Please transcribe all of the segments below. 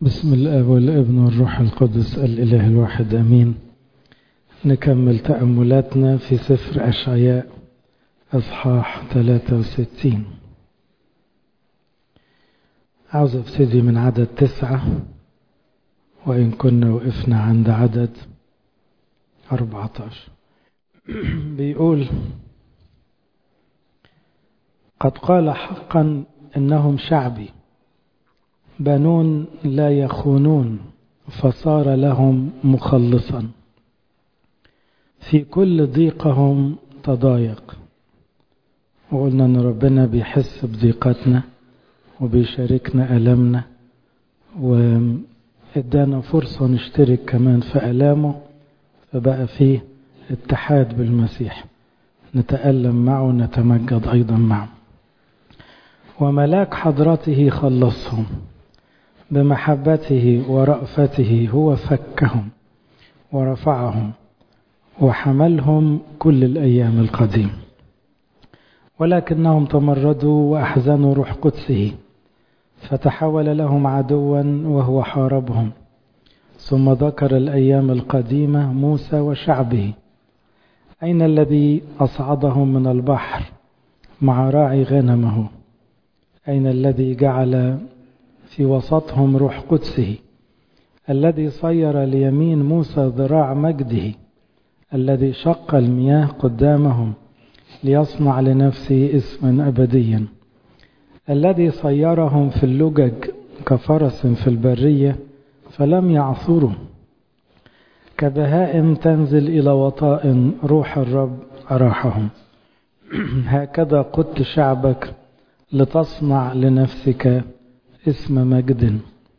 بسم الاب والابن والروح القدس الاله الواحد امين نكمل تاملاتنا في سفر اشعياء اصحاح 63 عاوز ابتدي من عدد تسعة وان كنا وقفنا عند عدد 14 بيقول قد قال حقا انهم شعبي بنون لا يخونون فصار لهم مخلصا في كل ضيقهم تضايق وقلنا ان ربنا بيحس بضيقتنا وبيشاركنا ألمنا وادانا فرصة نشترك كمان في ألامه فبقى فيه اتحاد بالمسيح نتألم معه ونتمجد أيضا معه وملاك حضرته خلصهم بمحبته ورأفته هو فكهم ورفعهم وحملهم كل الأيام القديم ولكنهم تمردوا وأحزنوا روح قدسه فتحول لهم عدوا وهو حاربهم ثم ذكر الأيام القديمة موسى وشعبه أين الذي أصعدهم من البحر مع راعي غنمه أين الذي جعل في وسطهم روح قدسه الذي صير ليمين موسى ذراع مجده الذي شق المياه قدامهم ليصنع لنفسه اسما أبديا الذي صيرهم في اللجج كفرس في البرية فلم يعثروا كبهائم تنزل إلى وطاء روح الرب أراحهم هكذا قدت شعبك لتصنع لنفسك اسم مجد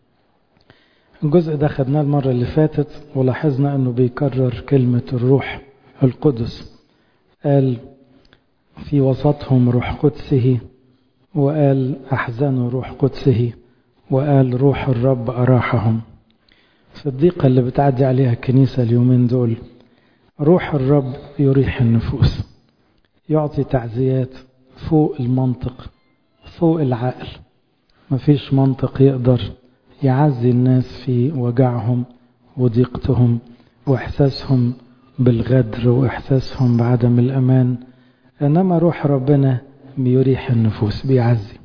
الجزء ده خدناه المرة اللي فاتت ولاحظنا انه بيكرر كلمة الروح القدس قال في وسطهم روح قدسه وقال أحزنوا روح قدسه وقال روح الرب أراحهم في الضيقة اللي بتعدي عليها الكنيسة اليومين دول روح الرب يريح النفوس يعطي تعزيات فوق المنطق فوق العقل مفيش منطق يقدر يعزي الناس في وجعهم وضيقتهم واحساسهم بالغدر واحساسهم بعدم الامان انما روح ربنا بيريح النفوس بيعزي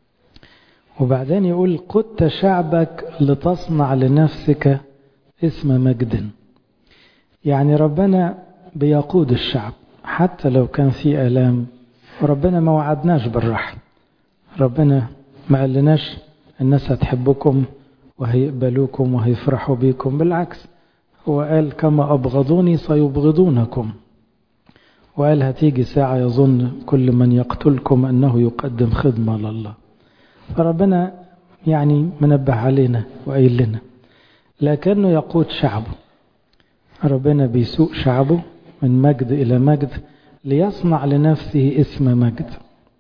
وبعدين يقول قدت شعبك لتصنع لنفسك اسم مجد يعني ربنا بيقود الشعب حتى لو كان في الام ربنا ما وعدناش بالراحه ربنا ما قالناش الناس هتحبكم وهيقبلوكم وهيفرحوا بيكم بالعكس هو قال كما أبغضوني سيبغضونكم وقال هتيجي ساعة يظن كل من يقتلكم أنه يقدم خدمة لله فربنا يعني منبه علينا وقايل لنا لكنه يقود شعبه ربنا بيسوق شعبه من مجد إلى مجد ليصنع لنفسه اسم مجد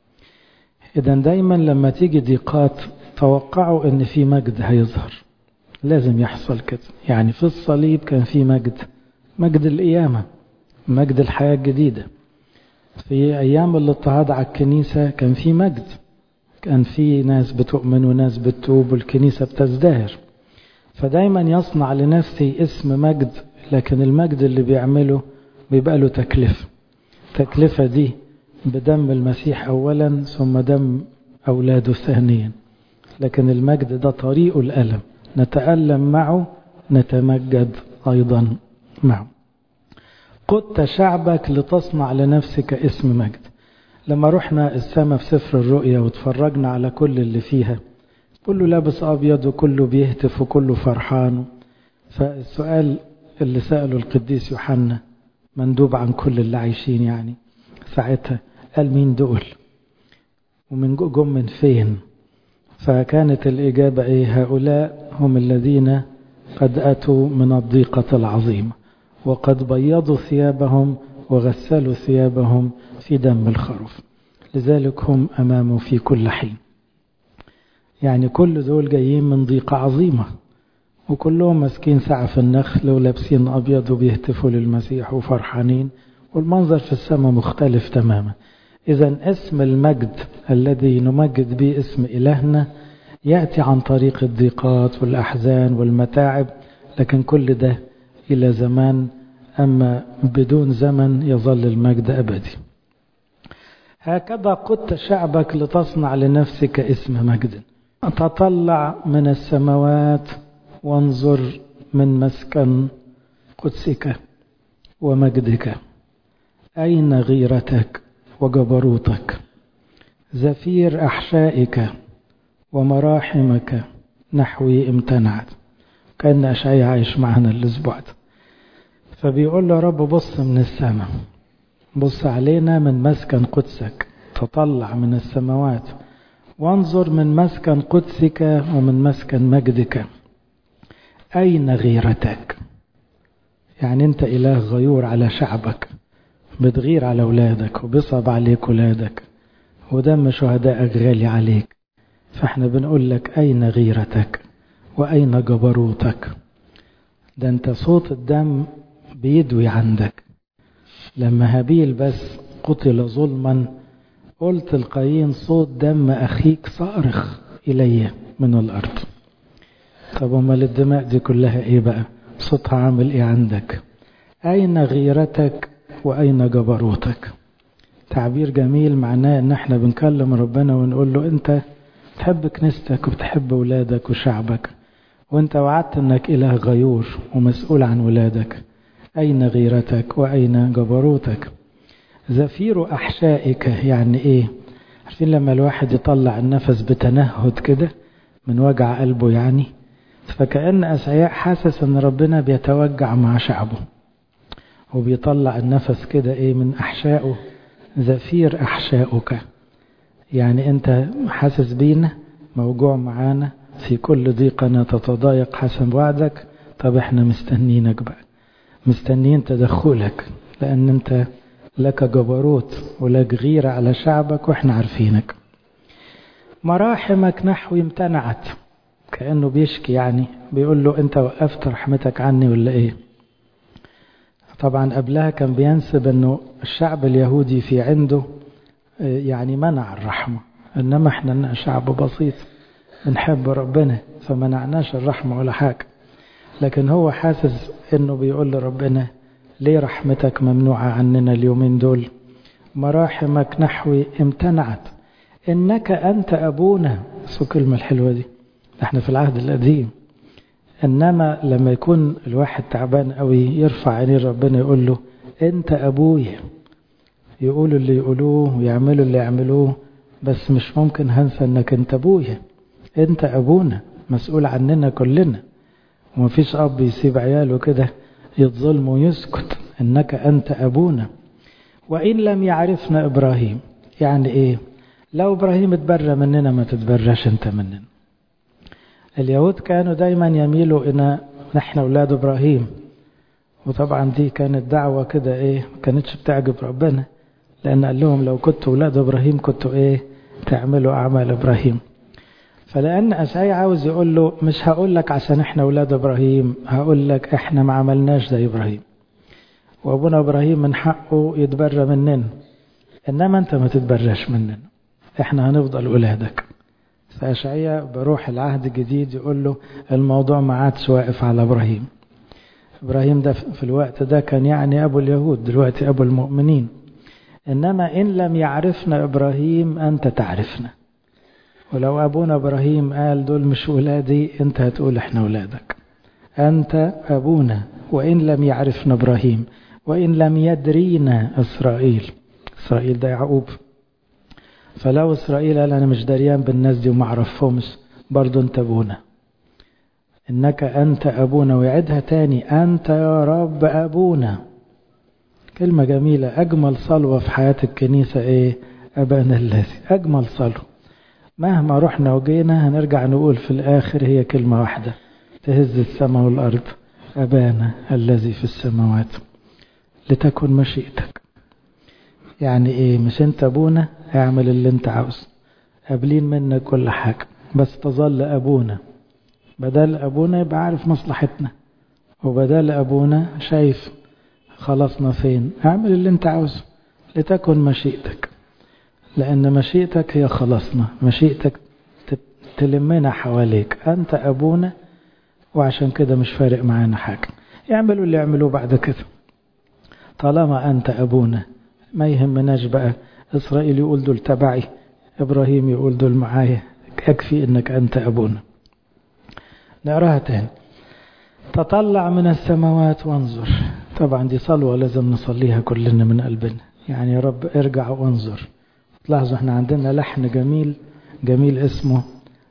إذا دايما لما تيجي ضيقات توقعوا ان في مجد هيظهر لازم يحصل كده يعني في الصليب كان في مجد مجد القيامة مجد الحياة الجديدة في أيام الاضطهاد على الكنيسة كان في مجد كان في ناس بتؤمن وناس بتتوب والكنيسة بتزدهر فدايما يصنع لنفسه اسم مجد لكن المجد اللي بيعمله بيبقى له تكلفة التكلفة دي بدم المسيح أولا ثم دم أولاده ثانيا لكن المجد ده طريق الألم نتألم معه نتمجد أيضا معه قدت شعبك لتصنع لنفسك اسم مجد لما رحنا السماء في سفر الرؤيا وتفرجنا على كل اللي فيها كله لابس أبيض وكله بيهتف وكله فرحان فالسؤال اللي سأله القديس يوحنا مندوب عن كل اللي عايشين يعني ساعتها قال مين دول ومن جم من فين فكانت الإجابة إيه هؤلاء هم الذين قد أتوا من الضيقة العظيمة وقد بيضوا ثيابهم وغسلوا ثيابهم في دم الخروف لذلك هم أمامه في كل حين يعني كل دول جايين من ضيقة عظيمة وكلهم ماسكين سعف النخل ولابسين أبيض وبيهتفوا للمسيح وفرحانين والمنظر في السماء مختلف تماما إذا اسم المجد الذي نمجد به اسم إلهنا يأتي عن طريق الضيقات والأحزان والمتاعب لكن كل ده إلى زمان أما بدون زمن يظل المجد أبدي هكذا قدت شعبك لتصنع لنفسك اسم مجد تطلع من السماوات وانظر من مسكن قدسك ومجدك أين غيرتك وجبروتك زفير أحشائك ومراحمك نحوي امتنعت كأن أشعي عايش معنا الأسبوع ده فبيقول له رب بص من السماء بص علينا من مسكن قدسك تطلع من السماوات وانظر من مسكن قدسك ومن مسكن مجدك أين غيرتك يعني أنت إله غيور على شعبك بتغير على أولادك وبيصعب عليك أولادك ودم شهدائك غالي عليك فاحنا بنقول لك أين غيرتك وأين جبروتك ده أنت صوت الدم بيدوي عندك لما هابيل بس قتل ظلما قلت القايين صوت دم أخيك صارخ إلي من الأرض طب امال الدماء دي كلها ايه بقى صوتها عامل ايه عندك اين غيرتك واين جبروتك تعبير جميل معناه ان احنا بنكلم ربنا ونقول له انت بتحب كنيستك وبتحب ولادك وشعبك وانت وعدت انك اله غيور ومسؤول عن ولادك اين غيرتك واين جبروتك زفير احشائك يعني ايه عارفين لما الواحد يطلع النفس بتنهد كده من وجع قلبه يعني فكأن أسعياء حاسس أن ربنا بيتوجع مع شعبه وبيطلع النفس كده إيه من أحشائه زفير أحشائك يعني أنت حاسس بينا موجوع معانا في كل ضيقنا تتضايق حسب وعدك طب احنا مستنينك بقى مستنيين تدخلك لأن أنت لك جبروت ولك غيرة على شعبك واحنا عارفينك مراحمك نحوي امتنعت كأنه بيشكي يعني بيقول له أنت وقفت رحمتك عني ولا إيه طبعا قبلها كان بينسب أنه الشعب اليهودي في عنده يعني منع الرحمة إنما إحنا شعب بسيط بنحب ربنا فمنعناش الرحمة ولا حاجة لكن هو حاسس أنه بيقول لربنا ليه رحمتك ممنوعة عننا اليومين دول مراحمك نحوي امتنعت إنك أنت أبونا سو كلمة الحلوة دي احنا في العهد القديم انما لما يكون الواحد تعبان قوي يرفع عينيه ربنا يقول له انت ابويا يقولوا اللي يقولوه ويعملوا اللي يعملوه بس مش ممكن هنسى انك انت ابويا انت ابونا مسؤول عننا كلنا ومفيش اب يسيب عياله كده يتظلم ويسكت انك انت ابونا وان لم يعرفنا ابراهيم يعني ايه لو ابراهيم اتبرى مننا ما تتبراش انت مننا اليهود كانوا دايما يميلوا إلى نحن أولاد إبراهيم وطبعا دي كانت دعوة كده إيه ما كانتش بتعجب ربنا لأن قال لهم لو كنتوا أولاد إبراهيم كنتوا إيه تعملوا أعمال إبراهيم فلأن أشعي عاوز يقول له مش هقول لك عشان إحنا أولاد إبراهيم هقول لك إحنا ما عملناش زي إبراهيم وأبونا إبراهيم من حقه يتبرى مننا إنما أنت ما تتبراش مننا إحنا هنفضل أولادك فأشعية بروح العهد الجديد يقول له الموضوع ما عادش واقف على إبراهيم إبراهيم ده في الوقت ده كان يعني أبو اليهود دلوقتي أبو المؤمنين إنما إن لم يعرفنا إبراهيم أنت تعرفنا ولو أبونا إبراهيم قال دول مش ولادي أنت هتقول إحنا ولادك أنت أبونا وإن لم يعرفنا إبراهيم وإن لم يدرينا إسرائيل إسرائيل ده يعقوب فلو إسرائيل قال أنا مش دريان بالناس دي وما أعرفهمش برضو أنت أبونا إنك أنت أبونا ويعدها تاني أنت يا رب أبونا كلمة جميلة أجمل صلوة في حياة الكنيسة إيه أبانا الذي أجمل صلوة مهما رحنا وجينا هنرجع نقول في الآخر هي كلمة واحدة تهز السماء والأرض أبانا الذي في السماوات لتكن مشيئتك يعني إيه مش أنت أبونا اعمل اللي أنت عاوزه قابلين منك كل حاجة بس تظل أبونا بدل أبونا يبقى عارف مصلحتنا وبدل أبونا شايف خلصنا فين اعمل اللي أنت عاوزه لتكن مشيئتك لأن مشيئتك هي خلاصنا مشيئتك تلمنا حواليك أنت أبونا وعشان كده مش فارق معانا حاجة يعملوا اللي يعملوه بعد كده طالما أنت أبونا ما يهمناش بقى إسرائيل يقول دول تبعي إبراهيم يقول دول معايا يكفي إنك أنت أبونا نقراها تاني تطلع من السماوات وانظر طبعا دي صلوة لازم نصليها كلنا من قلبنا يعني يا رب ارجع وانظر تلاحظوا احنا عندنا لحن جميل جميل اسمه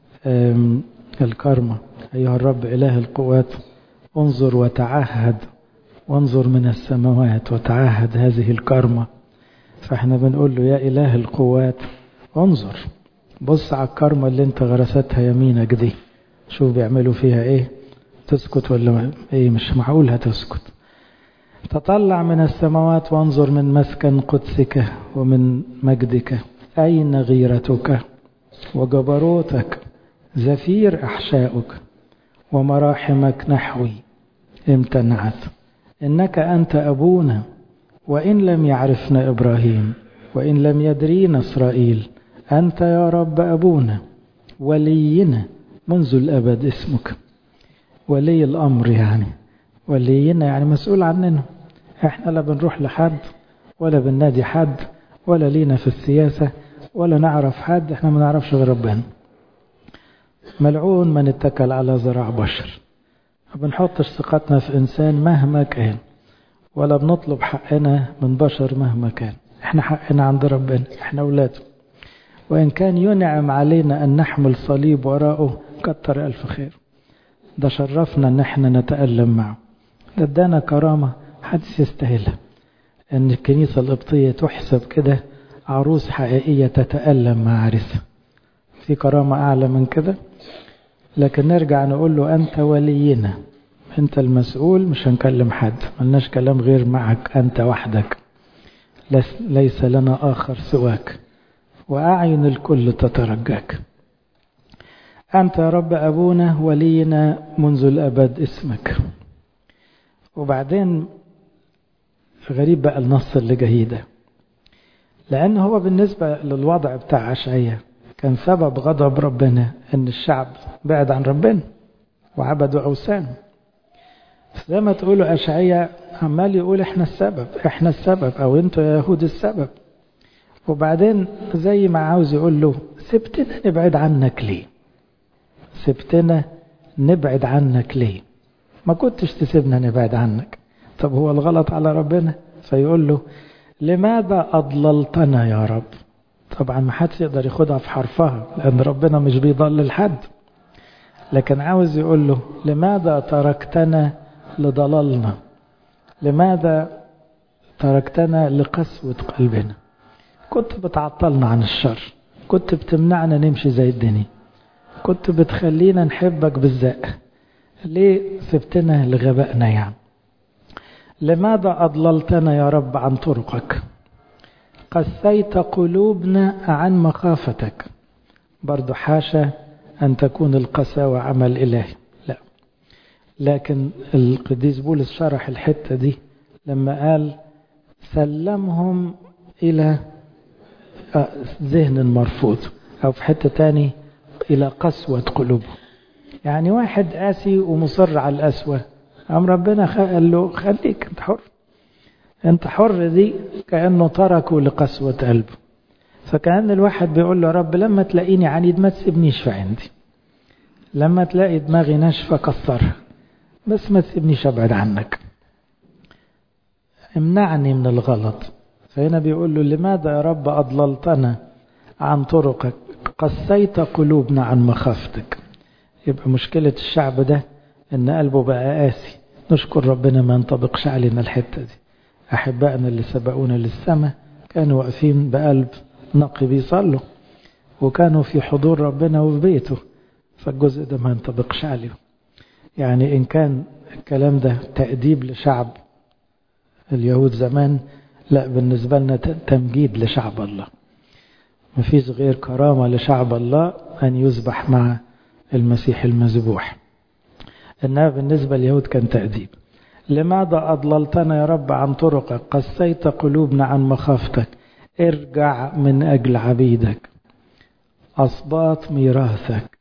الكرمة أيها الرب إله القوات انظر وتعهد وانظر من السماوات وتعهد هذه الكرمة فاحنا بنقول له يا إله القوات انظر بص على الكرمة اللي انت غرستها يمينك دي شوف بيعملوا فيها ايه تسكت ولا ايه مش معقول هتسكت تطلع من السماوات وانظر من مسكن قدسك ومن مجدك أين غيرتك وجبروتك زفير أحشاؤك ومراحمك نحوي امتنعت إنك أنت أبونا وإن لم يعرفنا إبراهيم وإن لم يدرينا إسرائيل أنت يا رب أبونا ولينا منذ الأبد اسمك ولي الأمر يعني ولينا يعني مسؤول عننا احنا لا بنروح لحد ولا بننادي حد ولا لينا في السياسة ولا نعرف حد احنا ما نعرفش غير ربنا ملعون من اتكل على ذراع بشر ما بنحطش ثقتنا في إنسان مهما كان ولا بنطلب حقنا من بشر مهما كان احنا حقنا عند ربنا احنا اولاده وإن كان ينعم علينا أن نحمل صليب وراءه كتر ألف خير ده شرفنا أن احنا نتألم معه ده ادانا كرامة حدث يستاهلها أن الكنيسة القبطية تحسب كده عروس حقيقية تتألم مع عرسها في كرامة أعلى من كده لكن نرجع نقول له أنت ولينا أنت المسؤول مش هنكلم حد ملناش كلام غير معك أنت وحدك ليس لنا آخر سواك وأعين الكل تترجاك أنت يا رب أبونا ولينا منذ الأبد اسمك وبعدين غريب بقى النص اللي جاي ده لأن هو بالنسبة للوضع بتاع عشعية كان سبب غضب ربنا أن الشعب بعد عن ربنا وعبدوا أوثان زي ما تقولوا أشعية عمال يقول إحنا السبب إحنا السبب أو أنتوا يا يهود السبب وبعدين زي ما عاوز يقول له سبتنا نبعد عنك ليه سبتنا نبعد عنك ليه ما كنتش تسيبنا نبعد عنك طب هو الغلط على ربنا فيقول له لماذا أضللتنا يا رب طبعا ما حدش يقدر ياخدها في حرفها لأن ربنا مش بيضلل حد لكن عاوز يقول له لماذا تركتنا لضلالنا لماذا تركتنا لقسوة قلبنا كنت بتعطلنا عن الشر كنت بتمنعنا نمشي زي الدنيا كنت بتخلينا نحبك بالزق ليه سبتنا لغبائنا يعني لماذا أضللتنا يا رب عن طرقك قسيت قلوبنا عن مخافتك برضو حاشا أن تكون القساوة عمل إلهي لا لكن القديس بولس شرح الحتة دي لما قال سلمهم إلى ذهن مرفوض أو في حتة تاني إلى قسوة قلوبهم يعني واحد قاسي ومصر على القسوة قام ربنا قال له خليك انت حر انت حر دي كأنه تركه لقسوة قلبه فكأن الواحد بيقول له رب لما تلاقيني عنيد ما تسيبنيش في عندي لما تلاقي دماغي ناشفة كسرها بس ما تسيبنيش ابعد عنك امنعني من الغلط فهنا بيقول له لماذا يا رب أضللتنا عن طرقك قسيت قلوبنا عن مخافتك يبقى مشكلة الشعب ده ان قلبه بقى قاسي نشكر ربنا ما ينطبقش علينا الحتة دي أحبائنا اللي سبقونا للسماء كانوا واقفين بقلب نقي بيصلوا وكانوا في حضور ربنا وفي بيته فالجزء ده ما ينطبقش عليهم يعني إن كان الكلام ده تأديب لشعب اليهود زمان لا بالنسبة لنا تمجيد لشعب الله مفيش غير كرامة لشعب الله أن يذبح مع المسيح المذبوح إنها بالنسبة لليهود كان تأديب لماذا أضللتنا يا رب عن طرقك قسيت قلوبنا عن مخافتك ارجع من أجل عبيدك أصباط ميراثك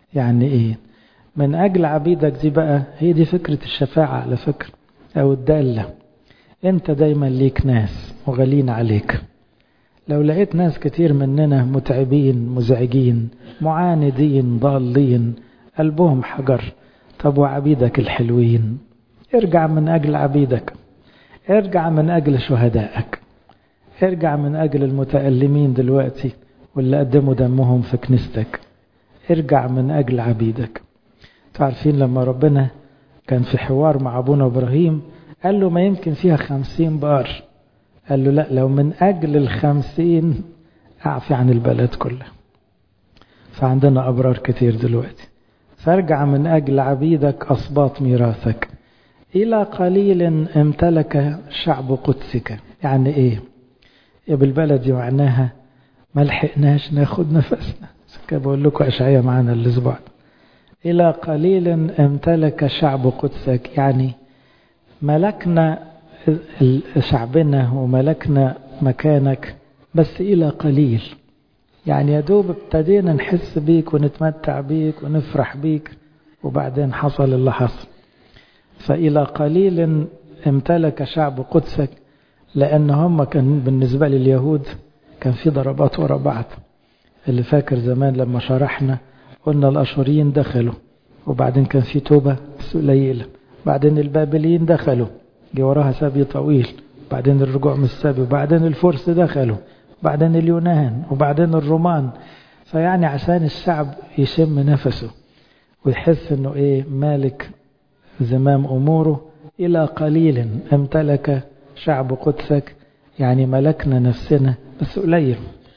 يعني ايه من اجل عبيدك دي بقى هي دي فكرة الشفاعة على فكرة او الدالة انت دايما ليك ناس وغالين عليك لو لقيت ناس كتير مننا متعبين مزعجين معاندين ضالين قلبهم حجر طب وعبيدك الحلوين ارجع من أجل عبيدك ارجع من أجل شهدائك ارجع من أجل المتألمين دلوقتي واللي قدموا دمهم في كنيستك ارجع من أجل عبيدك تعرفين لما ربنا كان في حوار مع أبونا إبراهيم قال له ما يمكن فيها خمسين بار قال له لا لو من أجل الخمسين أعفي عن البلد كلها فعندنا أبرار كتير دلوقتي فارجع من أجل عبيدك أصباط ميراثك إلى قليل امتلك شعب قدسك يعني إيه بالبلد معناها ما لحقناش ناخد نفسنا كده بقول لكم أشعية معانا الأسبوع إلى قليل امتلك شعب قدسك يعني ملكنا شعبنا وملكنا مكانك بس إلى قليل يعني يا دوب ابتدينا نحس بيك ونتمتع بيك ونفرح بيك وبعدين حصل اللي حصل فإلى قليل امتلك شعب قدسك لأن هم كان بالنسبة لليهود كان في ضربات ورا بعض اللي فاكر زمان لما شرحنا قلنا الأشوريين دخلوا وبعدين كان في توبة بس قليلة بعدين البابليين دخلوا جه وراها سبي طويل بعدين الرجوع من السبي وبعدين الفرس دخلوا بعدين اليونان وبعدين الرومان فيعني عشان الشعب يشم نفسه ويحس انه ايه مالك زمام اموره الى قليل امتلك شعب قدسك يعني ملكنا نفسنا بس قليل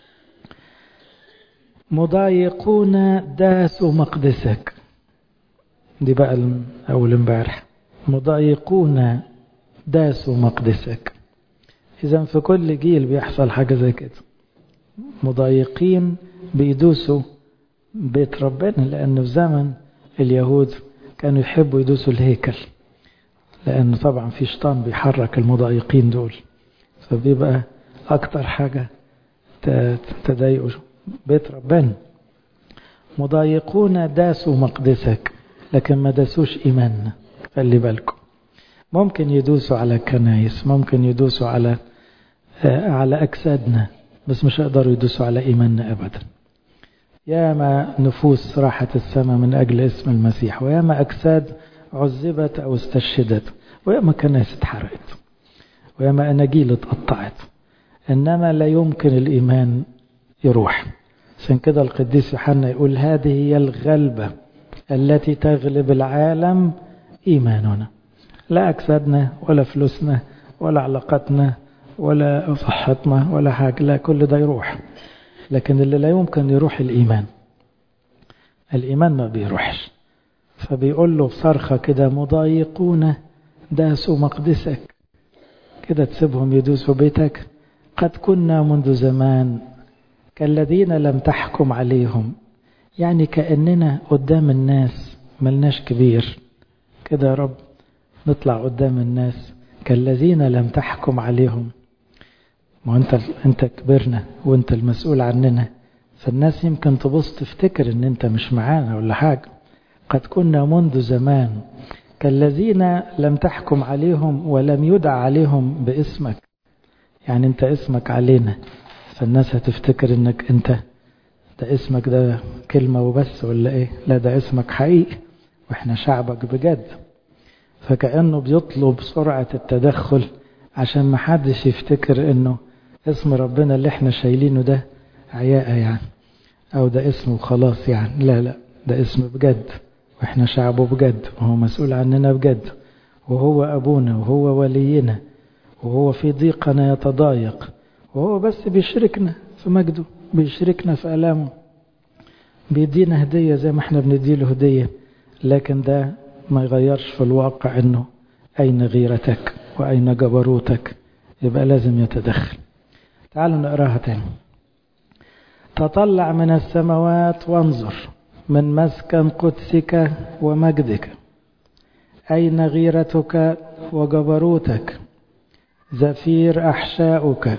مضايقون داسوا مقدسك دي بقى اول امبارح مضايقون داسوا مقدسك إذا في كل جيل بيحصل حاجة زي كده مضايقين بيدوسوا بيت ربنا لأنه في زمن اليهود كانوا يحبوا يدوسوا الهيكل لأنه طبعا في شيطان بيحرك المضايقين دول فبيبقى أكتر حاجة تضايقوا بيت ربنا مضايقون داسوا مقدسك لكن ما داسوش إيماننا خلي بالكم ممكن يدوسوا على الكنايس ممكن يدوسوا على على أجسادنا بس مش هيقدروا يدوسوا على إيماننا أبدا ياما نفوس راحت السماء من أجل اسم المسيح وياما أجساد عذبت أو استشهدت وياما كنايس اتحرقت وياما أناجيل اتقطعت إنما لا يمكن الإيمان يروح عشان كده القديس يوحنا يقول هذه هي الغلبة التي تغلب العالم إيماننا لا أجسادنا ولا فلوسنا ولا علاقاتنا ولا صحتنا ولا حاجة لا كل ده يروح لكن اللي لا يمكن يروح الإيمان الإيمان ما بيروحش فبيقول له بصرخة كده مضايقون داسوا مقدسك كده تسيبهم يدوسوا بيتك قد كنا منذ زمان كالذين لم تحكم عليهم يعني كأننا قدام الناس ملناش كبير كده يا رب نطلع قدام الناس كالذين لم تحكم عليهم ما انت انت كبرنا وانت المسؤول عننا فالناس يمكن تبص تفتكر ان انت مش معانا ولا حاجه قد كنا منذ زمان كالذين لم تحكم عليهم ولم يدع عليهم باسمك يعني انت اسمك علينا فالناس هتفتكر انك انت ده اسمك ده كلمه وبس ولا ايه لا ده اسمك حقيقي واحنا شعبك بجد فكأنه بيطلب سرعة التدخل عشان ما حدش يفتكر انه اسم ربنا اللي احنا شايلينه ده عياء يعني او ده اسمه خلاص يعني لا لا ده اسم بجد واحنا شعبه بجد وهو مسؤول عننا بجد وهو ابونا وهو ولينا وهو في ضيقنا يتضايق وهو بس بيشركنا في مجده بيشركنا في ألامه بيدينا هدية زي ما احنا بنديله هدية لكن ده ما يغيرش في الواقع انه اين غيرتك واين جبروتك يبقى لازم يتدخل تعالوا نقراها تاني تطلع من السماوات وانظر من مسكن قدسك ومجدك أين غيرتك وجبروتك زفير أحشاؤك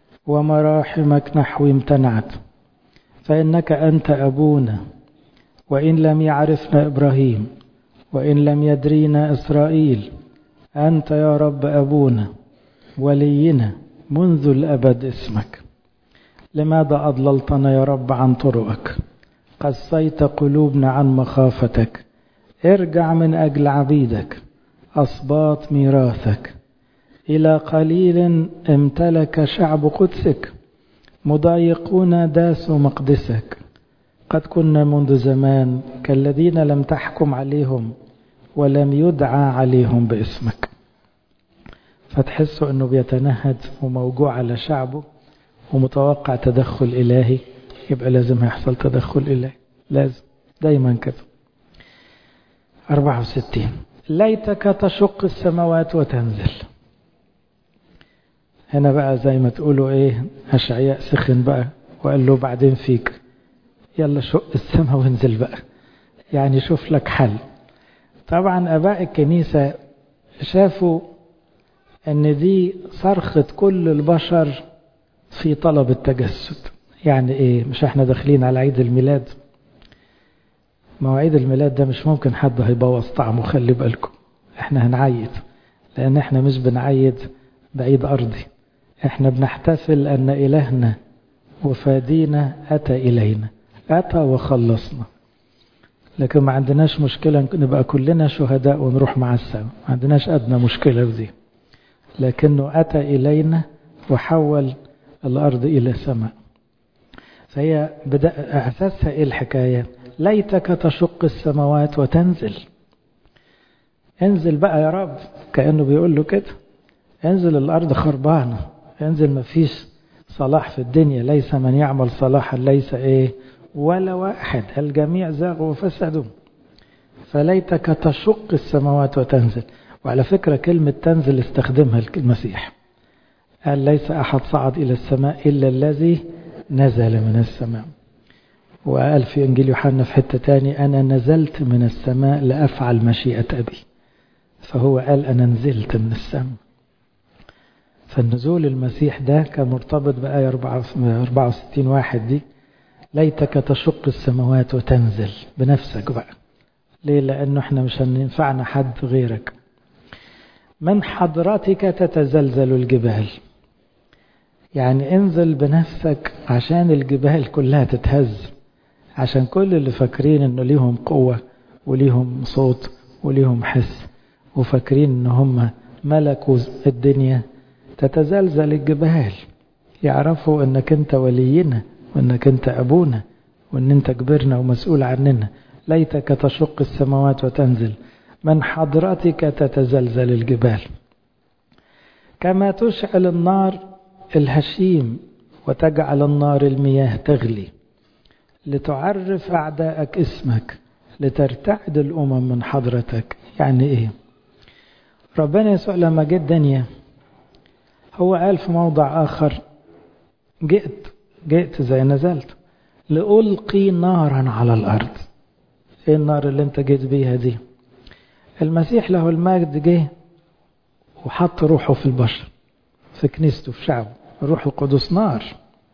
ومراحمك نحو امتنعت فإنك أنت أبونا وإن لم يعرفنا إبراهيم وإن لم يدرينا إسرائيل أنت يا رب أبونا ولينا منذ الأبد اسمك لماذا أضللتنا يا رب عن طرقك قسيت قلوبنا عن مخافتك ارجع من أجل عبيدك أصباط ميراثك إلى قليل امتلك شعب قدسك مضايقون داسوا مقدسك قد كنا منذ زمان كالذين لم تحكم عليهم ولم يدعى عليهم باسمك فتحسوا انه بيتنهد وموجوع على شعبه ومتوقع تدخل الهي يبقى لازم يحصل تدخل الهي لازم دايما كده 64 ليتك تشق السماوات وتنزل هنا بقى زي ما تقولوا ايه اشعياء سخن بقى وقال له بعدين فيك يلا شق السماء وانزل بقى يعني شوف لك حل طبعا اباء الكنيسة شافوا ان دي صرخة كل البشر في طلب التجسد يعني ايه مش احنا داخلين على عيد الميلاد مواعيد الميلاد ده مش ممكن حد هيبوظ طعمه خلي بالكم احنا هنعيد لان احنا مش بنعيد بعيد ارضي احنا بنحتفل ان الهنا وفادينا اتى الينا اتى وخلصنا لكن ما عندناش مشكلة نبقى كلنا شهداء ونروح مع السماء ما عندناش ادنى مشكلة في دي لكنه اتى الينا وحول الارض الى سماء فهي بدأ اساسها ايه الحكايه ليتك تشق السماوات وتنزل انزل بقى يا رب كأنه بيقول له كده انزل الأرض خربانة انزل ما فيش صلاح في الدنيا ليس من يعمل صلاحا ليس ايه ولا واحد الجميع زاغوا وفسدوا فليتك تشق السماوات وتنزل وعلى فكرة كلمة تنزل استخدمها المسيح قال ليس أحد صعد إلى السماء إلا الذي نزل من السماء وقال في إنجيل يوحنا في حتة تاني أنا نزلت من السماء لأفعل مشيئة أبي فهو قال أنا نزلت من السماء فالنزول المسيح ده كان مرتبط بآية 64 واحد دي ليتك تشق السماوات وتنزل بنفسك بقى ليه لأنه احنا مش هننفعنا حد غيرك من حضرتك تتزلزل الجبال يعني انزل بنفسك عشان الجبال كلها تتهز عشان كل اللي فاكرين انه ليهم قوة وليهم صوت وليهم حس وفاكرين ان هم ملكوا الدنيا تتزلزل الجبال يعرفوا انك انت ولينا وانك انت ابونا وان انت كبرنا ومسؤول عننا ليتك تشق السماوات وتنزل من حضرتك تتزلزل الجبال كما تشعل النار الهشيم وتجعل النار المياه تغلي لتعرف أعداءك اسمك لترتعد الأمم من حضرتك يعني إيه ربنا يسوع لما جه الدنيا هو قال في موضع آخر جئت جئت زي نزلت لألقي نارا على الأرض إيه النار اللي أنت جيت بيها دي المسيح له المجد جه وحط روحه في البشر في كنيسته في شعبه الروح القدس نار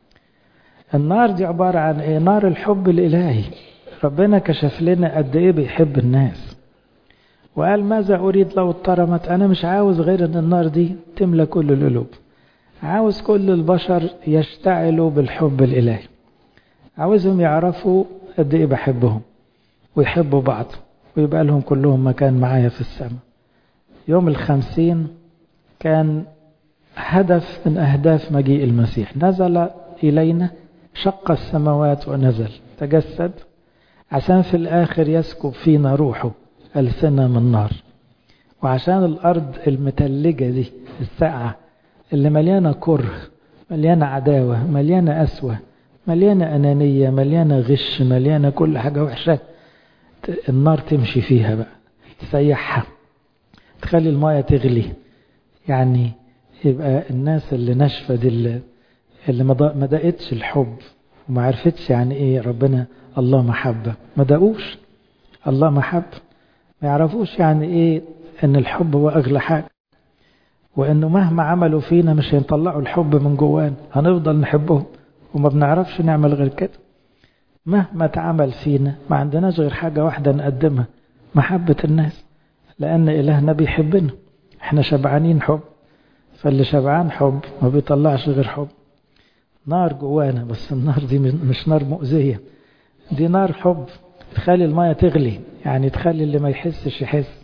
النار دي عبارة عن ايه نار الحب الإلهي ربنا كشف لنا قد ايه بيحب الناس وقال ماذا أريد لو اترمت أنا مش عاوز غير أن النار دي تملى كل القلوب عاوز كل البشر يشتعلوا بالحب الإلهي عاوزهم يعرفوا قد ايه بحبهم ويحبوا بعض ويبقى لهم كلهم مكان معايا في السماء يوم الخمسين كان هدف من أهداف مجيء المسيح نزل إلينا شق السماوات ونزل تجسد عشان في الآخر يسكب فينا روحه ألسنة من نار وعشان الأرض المتلجة دي الساقعة اللي مليانة كره مليانة عداوة مليانة أسوة مليانة أنانية مليانة غش مليانة كل حاجة وحشة النار تمشي فيها بقى تسيحها تخلي المايه تغلي يعني يبقى الناس اللي ناشفه دي اللي, اللي ما دقتش الحب وما عرفتش يعني ايه ربنا الله محبه ما دقوش الله محبه ما يعرفوش يعني ايه ان الحب هو اغلى حاجه وانه مهما عملوا فينا مش هيطلعوا الحب من جوانا هنفضل نحبهم وما بنعرفش نعمل غير كده مهما اتعمل فينا ما عندناش غير حاجة واحدة نقدمها محبة الناس لأن إلهنا بيحبنا احنا شبعانين حب فاللي شبعان حب ما بيطلعش غير حب نار جوانا بس النار دي مش نار مؤذية دي نار حب تخلي المية تغلي يعني تخلي اللي ما يحسش يحس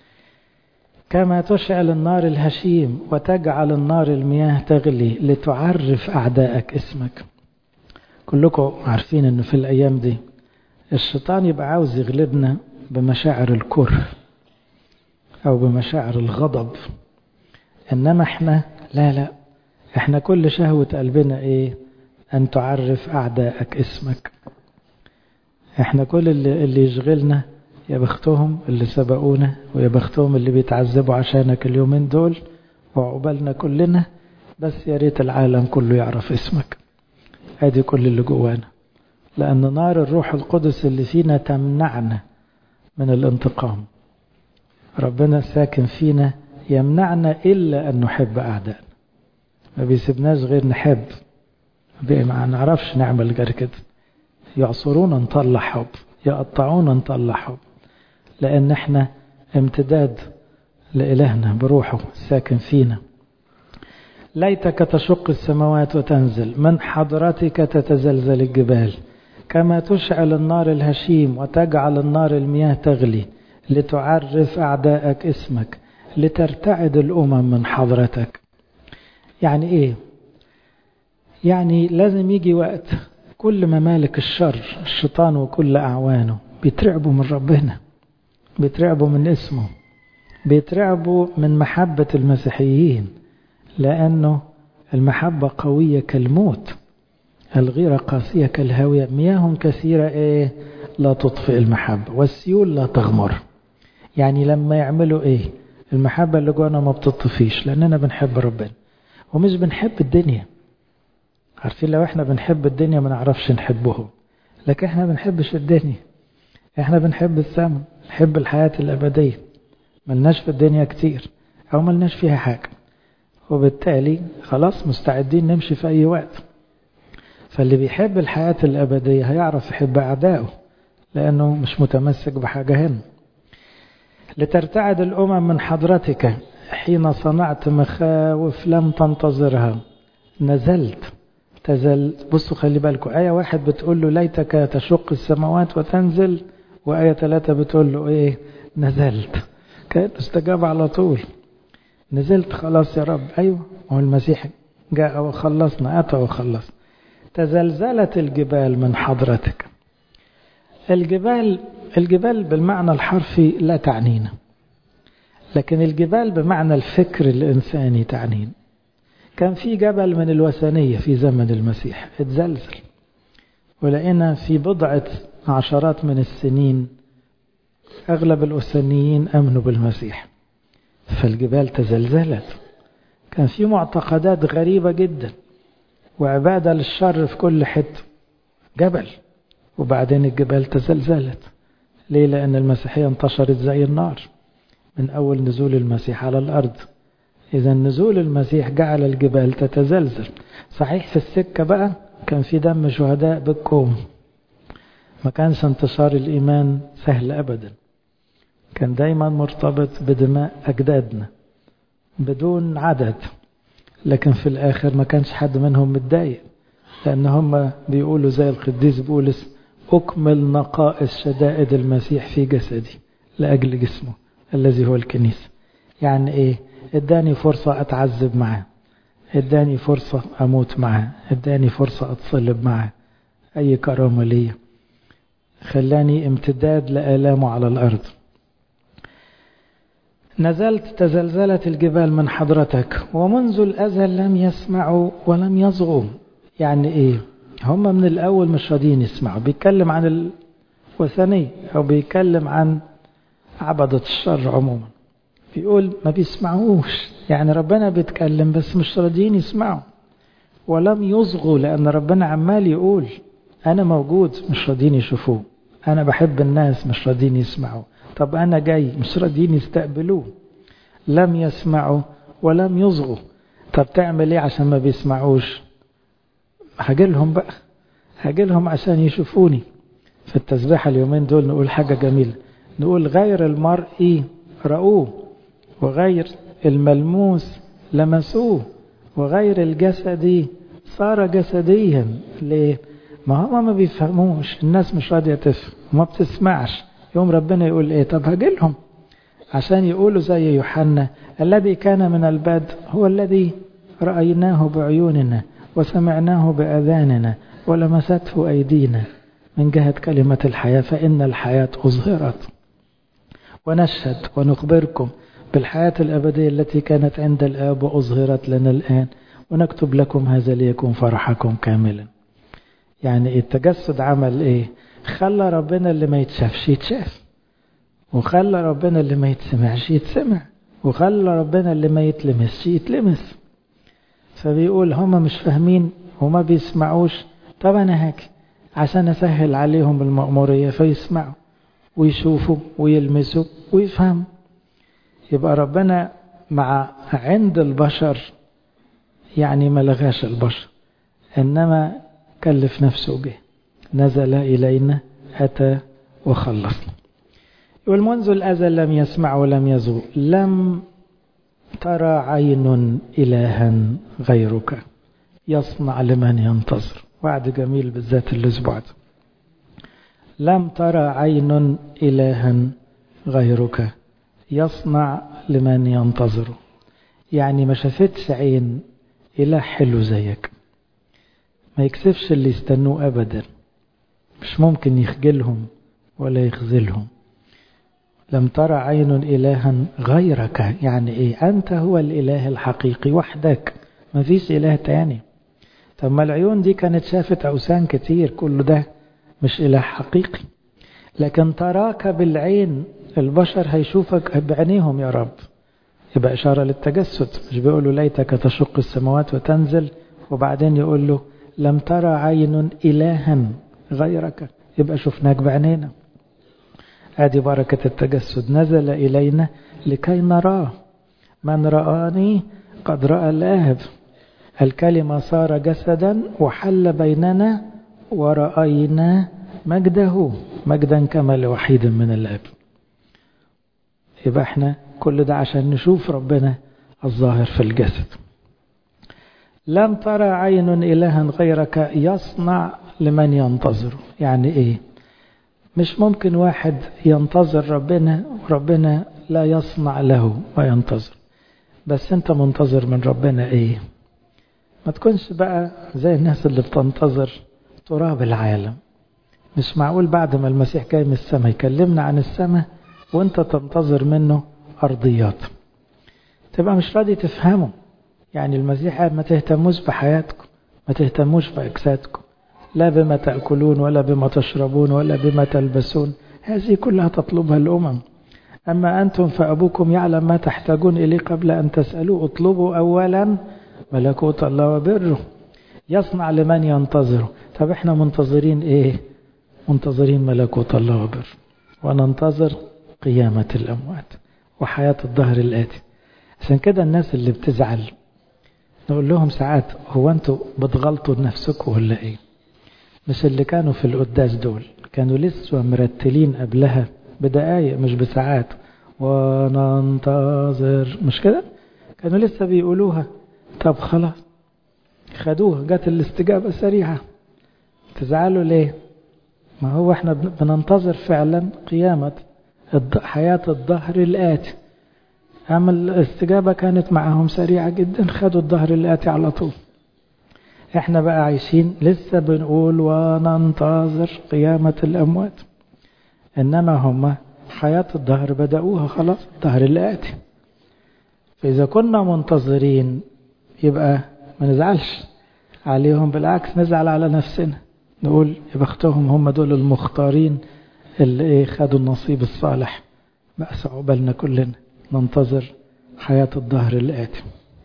كما تشعل النار الهشيم وتجعل النار المياه تغلي لتعرف أعدائك اسمك كلكم عارفين أنه في الأيام دي الشيطان يبقى عاوز يغلبنا بمشاعر الكره أو بمشاعر الغضب إنما إحنا لا لا إحنا كل شهوة قلبنا إيه أن تعرف أعدائك اسمك إحنا كل اللي, اللي يشغلنا يا بختهم اللي سبقونا ويا بختهم اللي بيتعذبوا عشانك اليومين دول وعقبالنا كلنا بس يا ريت العالم كله يعرف اسمك ادي كل اللي جوانا لأن نار الروح القدس اللي فينا تمنعنا من الانتقام ربنا ساكن فينا يمنعنا إلا أن نحب أعدائنا ما بيسيبناش غير نحب ما نعرفش نعمل غير كده يعصرونا نطلع حب يقطعونا نطلع حب لأن احنا امتداد لإلهنا بروحه الساكن فينا ليتك تشق السماوات وتنزل من حضرتك تتزلزل الجبال كما تشعل النار الهشيم وتجعل النار المياه تغلي لتعرف أعدائك اسمك لترتعد الأمم من حضرتك يعني إيه يعني لازم يجي وقت كل ممالك الشر الشيطان وكل أعوانه بيترعبوا من ربنا بيترعبوا من اسمه بيترعبوا من محبة المسيحيين لأنه المحبة قوية كالموت الغيرة قاسية كالهاوية مياه كثيرة إيه لا تطفئ المحبة والسيول لا تغمر يعني لما يعملوا إيه المحبة اللي جوانا ما بتطفيش لأننا بنحب ربنا ومش بنحب الدنيا عارفين لو احنا بنحب الدنيا ما نعرفش نحبه لكن احنا بنحبش الدنيا احنا بنحب السماء نحب الحياة الأبدية ملناش في الدنيا كتير أو ملناش فيها حاجة وبالتالي خلاص مستعدين نمشي في أي وقت فاللي بيحب الحياة الأبدية هيعرف يحب أعدائه لأنه مش متمسك بحاجة هنا لترتعد الأمم من حضرتك حين صنعت مخاوف لم تنتظرها نزلت تزل بصوا خلي بالكم آية واحد بتقول له ليتك تشق السماوات وتنزل وآية ثلاثة بتقول له إيه نزلت كان استجاب على طول نزلت خلاص يا رب أيوة هو المسيح جاء وخلصنا أتى وخلص تزلزلت الجبال من حضرتك الجبال الجبال بالمعنى الحرفي لا تعنينا لكن الجبال بمعنى الفكر الإنساني تعنينا كان في جبل من الوثنية في زمن المسيح اتزلزل ولقينا في بضعة عشرات من السنين أغلب الوثنيين أمنوا بالمسيح فالجبال تزلزلت كان في معتقدات غريبة جدا وعبادة للشر في كل حتة جبل وبعدين الجبال تزلزلت ليه لأن المسيحية انتشرت زي النار من أول نزول المسيح على الأرض إذا نزول المسيح جعل الجبال تتزلزل صحيح في السكة بقى كان في دم شهداء بالكوم ما كانش انتشار الإيمان سهل أبدا كان دايما مرتبط بدماء أجدادنا بدون عدد لكن في الآخر ما كانش حد منهم متضايق لأن هم بيقولوا زي القديس بولس أكمل نقائص شدائد المسيح في جسدي لأجل جسمه الذي هو الكنيسة يعني إيه اداني فرصة أتعذب معاه اداني فرصة أموت معاه اداني فرصة أتصلب معاه أي كرامة لي خلاني امتداد لآلامه على الأرض نزلت تزلزلت الجبال من حضرتك ومنذ الأزل لم يسمعوا ولم يصغوا يعني إيه هم من الأول مش راضيين يسمعوا بيتكلم عن الوثنية أو بيتكلم عن عبدة الشر عموما بيقول ما بيسمعوش يعني ربنا بيتكلم بس مش راضيين يسمعوا ولم يصغوا لأن ربنا عمال يقول أنا موجود مش راضيين يشوفوه أنا بحب الناس مش راضيين يسمعوا طب أنا جاي مش راضيين يستقبلوه لم يسمعوا ولم يصغوا طب تعمل إيه عشان ما بيسمعوش هجيلهم بقى هاجي لهم عشان يشوفوني في التسبيحة اليومين دول نقول حاجة جميلة نقول غير المرء رأوه وغير الملموس لمسوه وغير الجسدي صار جسديا ليه ما هم ما بيفهموش الناس مش راضية تفهم وما بتسمعش يوم ربنا يقول ايه طب هجيلهم عشان يقولوا زي يوحنا الذي كان من البدء هو الذي رأيناه بعيوننا وسمعناه بأذاننا ولمسته أيدينا من جهة كلمة الحياة فإن الحياة أظهرت ونشهد ونخبركم بالحياة الأبدية التي كانت عند الآب وأظهرت لنا الآن ونكتب لكم هذا ليكون فرحكم كاملا يعني التجسد عمل إيه خلى ربنا اللي ما يتشافش يتشاف وخلى ربنا اللي ما يتسمعش يتسمع وخلى ربنا اللي ما يتلمسش يتلمس فبيقول هما مش فاهمين وما بيسمعوش طب أنا هاجي عشان أسهل عليهم المأمورية فيسمعوا ويشوفوا ويلمسوا ويفهموا يبقى ربنا مع عند البشر يعني ما لغاش البشر إنما كلف نفسه به نزل إلينا أتى وخلصنا يقول منذ الأزل لم يسمع ولم يذوق لم ترى عين إلها غيرك يصنع لمن ينتظر وعد جميل بالذات الأسبوع ده لم ترى عين إلها غيرك يصنع لمن ينتظره يعني ما شافتش عين إله حلو زيك ما يكسفش اللي يستنوه أبدا مش ممكن يخجلهم ولا يخذلهم لم ترى عين إلها غيرك يعني إيه أنت هو الإله الحقيقي وحدك ما فيش إله تاني طب ما العيون دي كانت شافت أوثان كتير كل ده مش إله حقيقي لكن تراك بالعين البشر هيشوفك بعينيهم يا رب يبقى إشارة للتجسد مش بيقولوا ليتك تشق السماوات وتنزل وبعدين يقول له لم ترى عين إلها غيرك يبقى شفناك بعينينا ادي بركة التجسد نزل إلينا لكي نراه من رآني قد رأى الآب الكلمة صار جسدا وحل بيننا ورأينا مجده مجدا كما لوحيد من الآب يبقى احنا كل ده عشان نشوف ربنا الظاهر في الجسد لم ترى عين إلها غيرك يصنع لمن ينتظر يعني ايه مش ممكن واحد ينتظر ربنا وربنا لا يصنع له وينتظر بس انت منتظر من ربنا ايه ما تكونش بقى زي الناس اللي بتنتظر تراب العالم مش معقول بعد ما المسيح جاي من السماء يكلمنا عن السماء وانت تنتظر منه ارضيات تبقى مش راضي تفهمه يعني المسيح ما تهتموش بحياتكم ما تهتموش بأجسادكم لا بما تأكلون ولا بما تشربون ولا بما تلبسون هذه كلها تطلبها الأمم أما أنتم فأبوكم يعلم ما تحتاجون إليه قبل أن تسألوا اطلبوا أولا ملكوت الله وبره يصنع لمن ينتظره طب احنا منتظرين ايه منتظرين ملكوت الله وبره وننتظر قيامة الأموات وحياة الظهر الآتي عشان كده الناس اللي بتزعل نقول لهم ساعات هو انتوا بتغلطوا لنفسكم ولا ايه مش اللي كانوا في القداس دول كانوا لسه مرتلين قبلها بدقايق مش بساعات وننتظر مش كده كانوا لسه بيقولوها طب خلاص خدوها جت الاستجابة سريعة تزعلوا ليه ما هو احنا بننتظر فعلا قيامة حياة الظهر الآتي أما الاستجابة كانت معهم سريعة جدا خدوا الظهر الآتي على طول احنا بقى عايشين لسه بنقول وننتظر قيامة الأموات إنما هم حياة الظهر بدأوها خلاص الظهر الآتي فإذا كنا منتظرين يبقى ما نزعلش عليهم بالعكس نزعل على نفسنا نقول يا بختهم هم دول المختارين اللي ايه خدوا النصيب الصالح بقى عقبالنا كلنا ننتظر حياة الظهر الآتي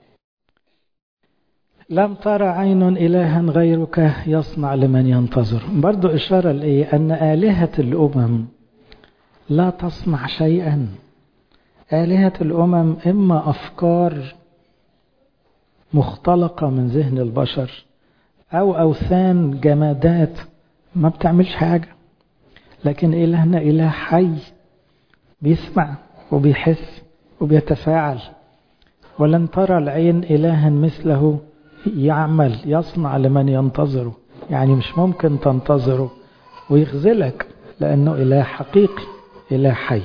لم ترى عين إلها غيرك يصنع لمن ينتظر برضو إشارة لإيه أن آلهة الأمم لا تصنع شيئا آلهة الأمم إما أفكار مختلقة من ذهن البشر أو أوثان جمادات ما بتعملش حاجة لكن إلهنا إله حي بيسمع وبيحس وبيتفاعل ولن ترى العين إلها مثله يعمل يصنع لمن ينتظره يعني مش ممكن تنتظره ويخذلك لأنه إله حقيقي إله حي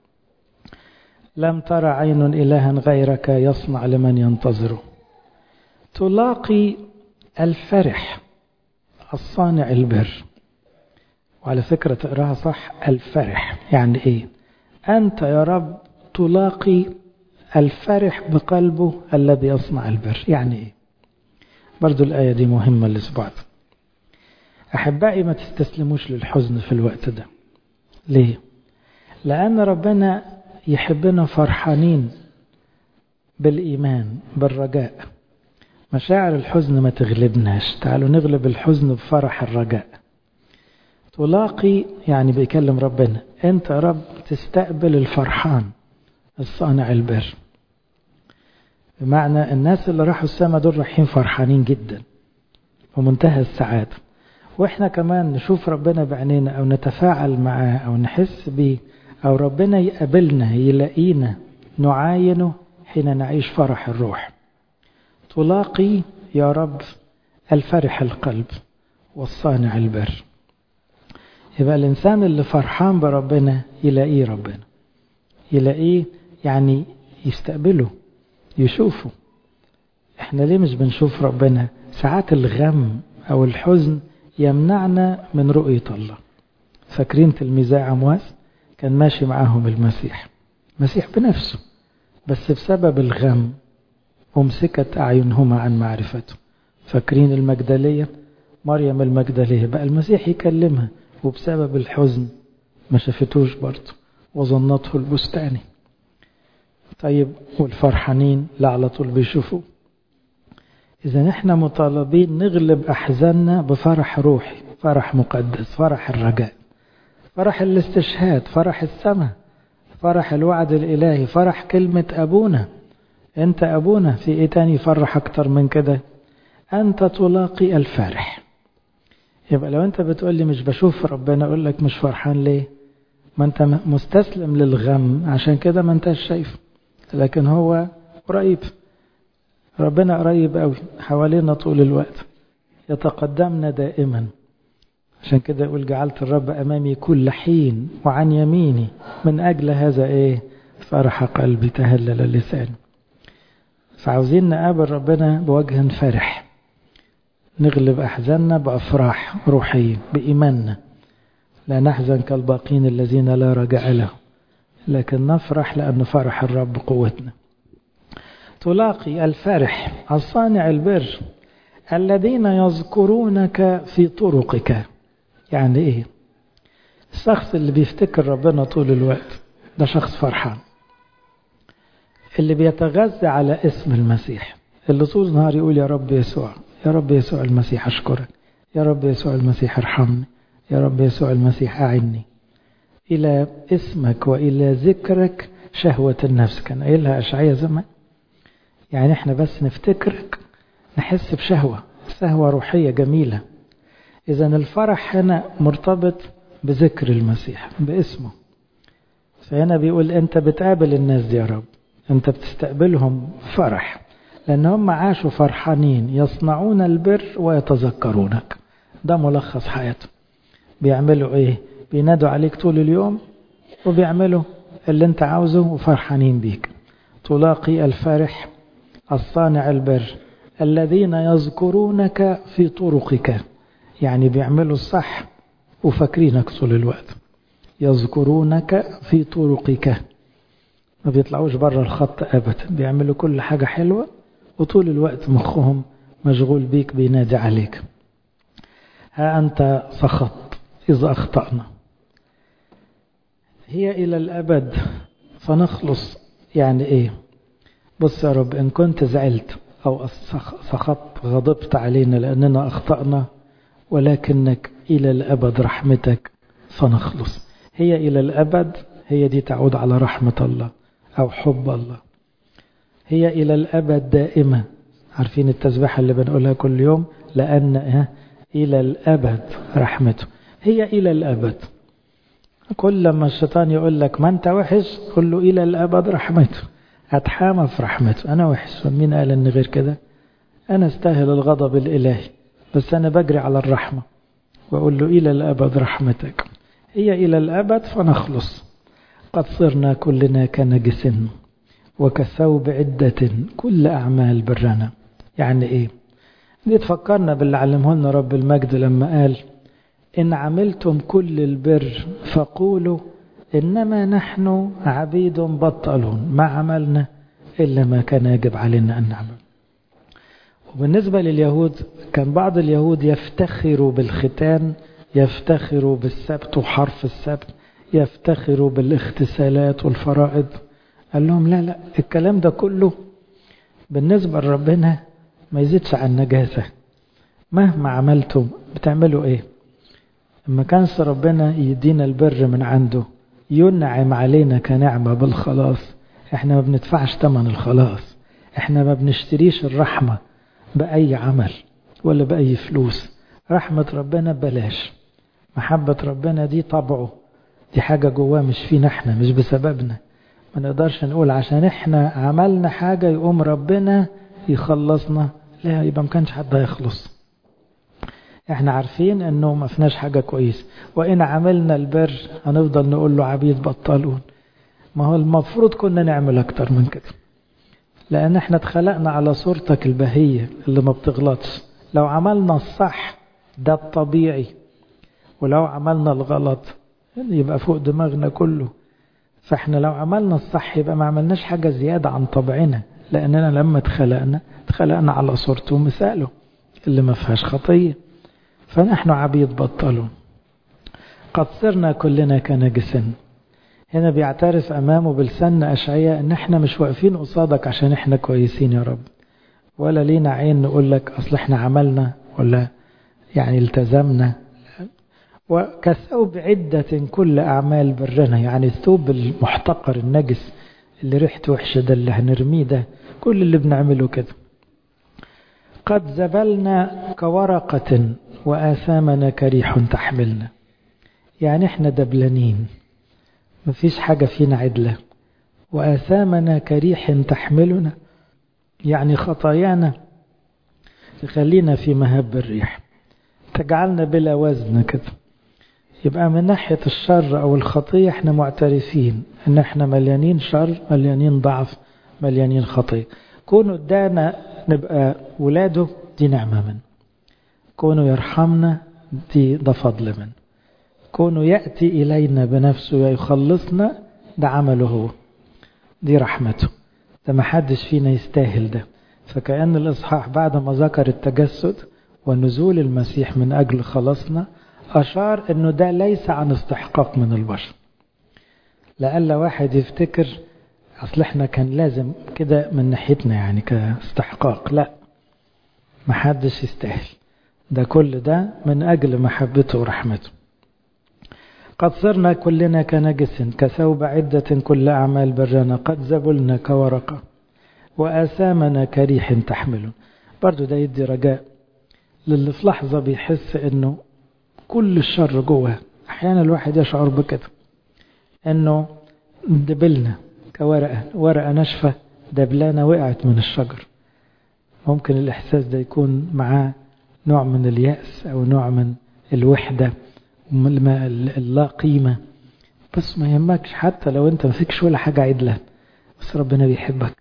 لم ترى عين إلها غيرك يصنع لمن ينتظره تلاقي الفرح الصانع البر وعلى فكرة تقراها صح الفرح يعني ايه أنت يا رب تلاقي الفرح بقلبه الذي يصنع البر يعني ايه برضو الآية دي مهمة الأسبوع ده أحبائي ما تستسلموش للحزن في الوقت ده ليه لأن ربنا يحبنا فرحانين بالإيمان بالرجاء مشاعر الحزن ما تغلبناش تعالوا نغلب الحزن بفرح الرجاء تلاقي يعني بيكلم ربنا انت يا رب تستقبل الفرحان الصانع البر بمعنى الناس اللي راحوا السماء دول رايحين فرحانين جدا ومنتهى السعادة واحنا كمان نشوف ربنا بعينينا او نتفاعل معاه او نحس بيه او ربنا يقابلنا يلاقينا نعاينه حين نعيش فرح الروح تلاقي يا رب الفرح القلب والصانع البر يبقى الإنسان اللي فرحان بربنا يلاقيه ربنا يلاقيه يعني يستقبله يشوفه احنا ليه مش بنشوف ربنا ساعات الغم او الحزن يمنعنا من رؤية الله فاكرين تلميذي عمواس كان ماشي معاهم المسيح المسيح بنفسه بس بسبب الغم أمسكت أعينهما عن معرفته فاكرين المجدلية مريم المجدلية بقى المسيح يكلمها وبسبب الحزن ما شافتوش برضه وظنته البستاني طيب والفرحانين لا على طول بيشوفوا إذا احنا مطالبين نغلب أحزاننا بفرح روحي فرح مقدس فرح الرجاء فرح الاستشهاد فرح السماء فرح الوعد الإلهي فرح كلمة أبونا أنت أبونا في إيه تاني يفرح أكتر من كده أنت تلاقي الفرح يبقى لو أنت بتقول لي مش بشوف ربنا أقول لك مش فرحان ليه ما أنت مستسلم للغم عشان كده ما أنتش شايف لكن هو قريب ربنا قريب قوي حوالينا طول الوقت يتقدمنا دائما عشان كده يقول جعلت الرب أمامي كل حين وعن يميني من أجل هذا إيه فرح قلبي تهلل لساني فعاوزين نقابل ربنا بوجه فرح نغلب أحزاننا بأفراح روحية بإيماننا لا نحزن كالباقين الذين لا رجع لهم لكن نفرح لأن فرح الرب قوتنا تلاقي الفرح الصانع البر الذين يذكرونك في طرقك يعني ايه الشخص اللي بيفتكر ربنا طول الوقت ده شخص فرحان اللي بيتغذى على اسم المسيح اللي طول النهار يقول يا رب يسوع يا رب يسوع المسيح أشكرك يا رب يسوع المسيح ارحمني يا رب يسوع المسيح أعني إلى اسمك وإلى ذكرك شهوة النفس كان قايلها أشعية زمان يعني احنا بس نفتكرك نحس بشهوة شهوة روحية جميلة إذا الفرح هنا مرتبط بذكر المسيح باسمه فهنا بيقول أنت بتقابل الناس دي يا رب أنت بتستقبلهم فرح لأن هم عاشوا فرحانين يصنعون البر ويتذكرونك ده ملخص حياتهم بيعملوا إيه بينادوا عليك طول اليوم وبيعملوا اللي أنت عاوزه وفرحانين بيك تلاقي الفرح الصانع البر الذين يذكرونك في طرقك يعني بيعملوا الصح وفاكرينك طول الوقت يذكرونك في طرقك ما بيطلعوش بره الخط ابدا بيعملوا كل حاجة حلوة وطول الوقت مخهم مشغول بيك بينادي عليك ها أنت سخط إذا أخطأنا هي إلى الأبد فنخلص يعني إيه بص يا رب إن كنت زعلت أو سخطت غضبت علينا لأننا أخطأنا ولكنك إلى الأبد رحمتك فنخلص هي إلى الأبد هي دي تعود على رحمة الله أو حب الله هي إلى الأبد دائمة عارفين التسبيحة اللي بنقولها كل يوم لأن إلى الأبد رحمته هي إلى الأبد كل لما الشيطان يقول لك ما أنت وحش قل له إلى الأبد رحمته أتحامى في رحمته أنا وحش مين قال إن غير كده أنا استاهل الغضب الإلهي بس أنا بجري على الرحمة وأقول له إلى الأبد رحمتك هي إلى الأبد فنخلص قد صرنا كلنا كنجس وكثوب عدة كل أعمال برنا يعني إيه دي تفكرنا باللي علمه لنا رب المجد لما قال إن عملتم كل البر فقولوا إنما نحن عبيد بطلون ما عملنا إلا ما كان يجب علينا أن نعمل وبالنسبة لليهود كان بعض اليهود يفتخروا بالختان يفتخروا بالسبت وحرف السبت يفتخروا بالاغتسالات والفرائض قال لهم لا لا الكلام ده كله بالنسبة لربنا ما يزيدش عن نجاسة مهما عملتم بتعملوا ايه اما كانش ربنا يدينا البر من عنده ينعم علينا كنعمة بالخلاص احنا ما بندفعش ثمن الخلاص احنا ما بنشتريش الرحمة بأي عمل ولا بأي فلوس رحمة ربنا ببلاش محبة ربنا دي طبعه دي حاجة جواه مش فينا احنا مش بسببنا ما نقدرش نقول عشان احنا عملنا حاجة يقوم ربنا يخلصنا لا يبقى ما كانش حد هيخلص احنا عارفين انه ما فيناش حاجة كويس وان عملنا البر هنفضل نقول له عبيد بطلون ما هو المفروض كنا نعمل اكتر من كده لان احنا اتخلقنا على صورتك البهية اللي ما بتغلطش لو عملنا الصح ده الطبيعي ولو عملنا الغلط يبقى فوق دماغنا كله فاحنا لو عملنا الصح يبقى ما عملناش حاجة زيادة عن طبعنا لأننا لما اتخلقنا اتخلقنا على صورته ومثاله اللي ما فيهاش خطية فنحن عبيد بطلون قد صرنا كلنا كنجس هنا بيعترف أمامه بلسان أشعياء إن احنا مش واقفين قصادك عشان احنا كويسين يا رب ولا لينا عين نقول لك أصل احنا عملنا ولا يعني التزمنا وكثوب عدة كل أعمال برنا يعني الثوب المحتقر النجس اللي ريحته وحشة ده اللي هنرميه ده كل اللي بنعمله كده قد زبلنا كورقة وآثامنا كريح تحملنا يعني احنا دبلانين مفيش حاجة فينا عدلة وآثامنا كريح تحملنا يعني خطايانا تخلينا في مهب الريح تجعلنا بلا وزن كده يبقى من ناحية الشر أو الخطية احنا معترفين ان احنا مليانين شر مليانين ضعف مليانين خطية كونه ادانا نبقى ولاده دي نعمة من كونه يرحمنا دي ده فضل من كونه يأتي إلينا بنفسه ويخلصنا ده عمله هو دي رحمته ده ما حدش فينا يستاهل ده فكأن الإصحاح بعد ما ذكر التجسد ونزول المسيح من أجل خلاصنا أشار أنه ده ليس عن استحقاق من البشر لألا واحد يفتكر أصل احنا كان لازم كده من ناحيتنا يعني كاستحقاق لا ما حدش يستاهل ده كل ده من أجل محبته ورحمته قد صرنا كلنا كنجس كثوب عدة كل أعمال برنا قد زبلنا كورقة وآثامنا كريح تحمل برضو ده يدي رجاء للي في لحظة بيحس انه كل الشر جوه احيانا الواحد يشعر بكده انه دبلنا كورقة ورقة ناشفة دبلانة وقعت من الشجر ممكن الإحساس ده يكون معاه نوع من اليأس أو نوع من الوحدة اللا قيمة بس ما يهمكش حتى لو انت ما فيكش ولا حاجة عدلة بس ربنا بيحبك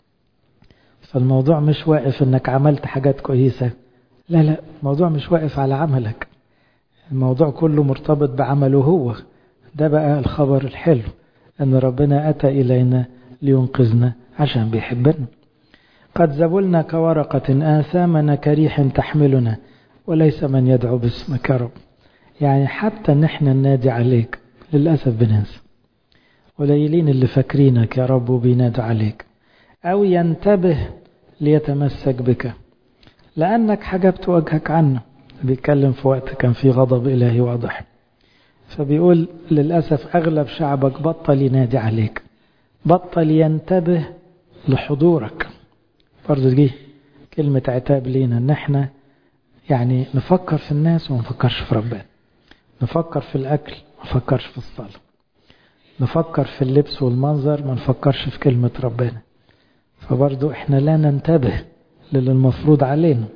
فالموضوع مش واقف انك عملت حاجات كويسة لا لا الموضوع مش واقف على عملك الموضوع كله مرتبط بعمله هو ده بقى الخبر الحلو ان ربنا اتى الينا لينقذنا عشان بيحبنا قد زبلنا كورقة آثامنا كريح تحملنا وليس من يدعو باسمك يا رب يعني حتى ان احنا ننادي عليك للأسف بننسى قليلين اللي فاكرينك يا رب وبينادوا عليك أو ينتبه ليتمسك بك لأنك حجبت وجهك عنه بيتكلم في وقت كان في غضب إلهي واضح فبيقول للأسف أغلب شعبك بطل ينادي عليك بطل ينتبه لحضورك برضو دي كلمة عتاب لينا ان احنا يعني نفكر في الناس وما نفكرش في ربنا نفكر في الأكل ما نفكرش في الصلاة نفكر في اللبس والمنظر ما نفكرش في كلمة ربنا فبرضو احنا لا ننتبه للي المفروض علينا